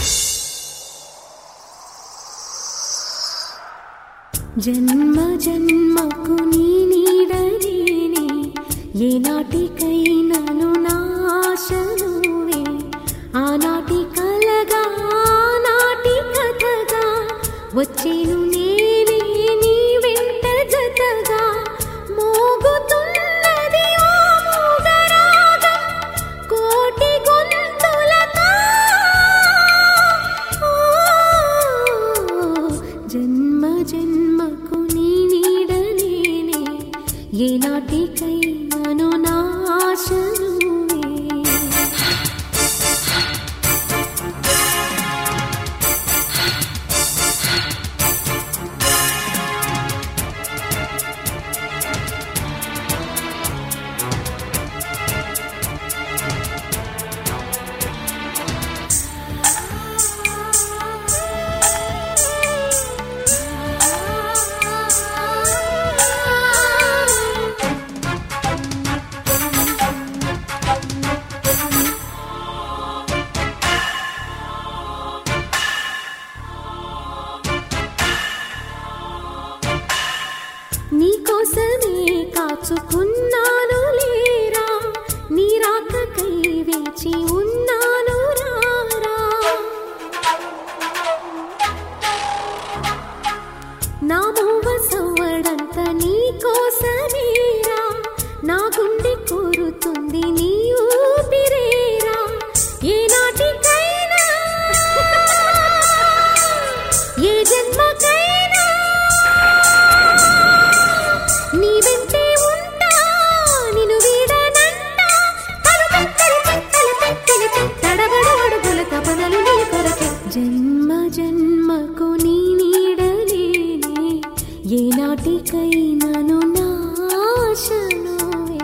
జన్మ జన్మకు నీ నీడనేనే ఏనాటికైనను నాశనువే ఆనాటి కలగా నాటి కథగా వచ్చేను నేనే నీ వెంట జతగా మోగుతున్నది ఓ మూగరాగం కోటి గొంతులతో జన్మ జన్మకు నీ నీడనేనే ఏనాటికైనను నాశనువే నీకోసమే కాచుకున్నాను లేరా నీ రాకకై వేచి ఉన్నాను రారా నా మూవ సవ్వడంత నీకోసమేరా నా గుండె కోరుతుంది నీ ఊపిరేరా ఏనాటికైనా ఏ జన్మకైనా నీ వెంటే ఉంటా నిన్ను వీడనంట తడబడు అడుగుల తపనలు నీ కొరకే జన్మ జన్మకు నీ నీడలేనే ఏనాటికైనను నాశనువే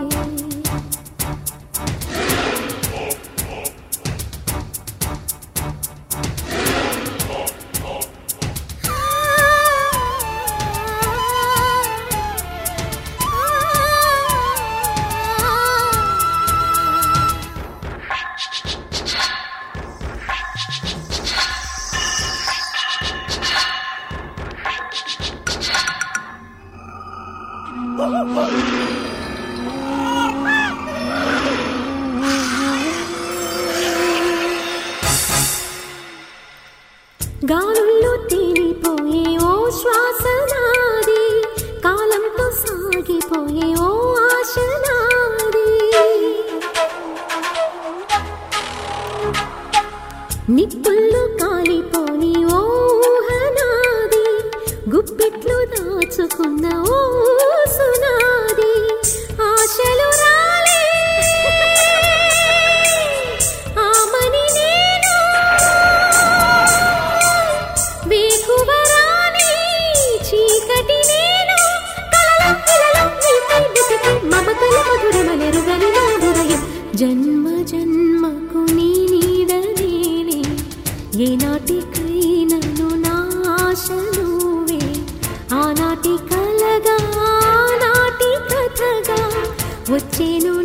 గాలుల్లో తేలిపోయే ఓ శ్వాస నాది కాలంతో సాగిపోయే ఓ ఆశ నాది నిప్పుల్లో కాలిపోని ఓ ఊహ నాది గుప్పిట్లో దాచుకున్న ఓ సునాది ఆశలు రాలే ఆమని నేను వేకువరాని చీకటి నేను కలల కలల నీకై వెతికి మమతల మధురమలెరుగని నా హృదయం జన్మ జన్మకు నీ నీడనేనే ఏనాటికైనను నాశనువే ఆనాటి కలగా నాటి కథగా వచ్చేను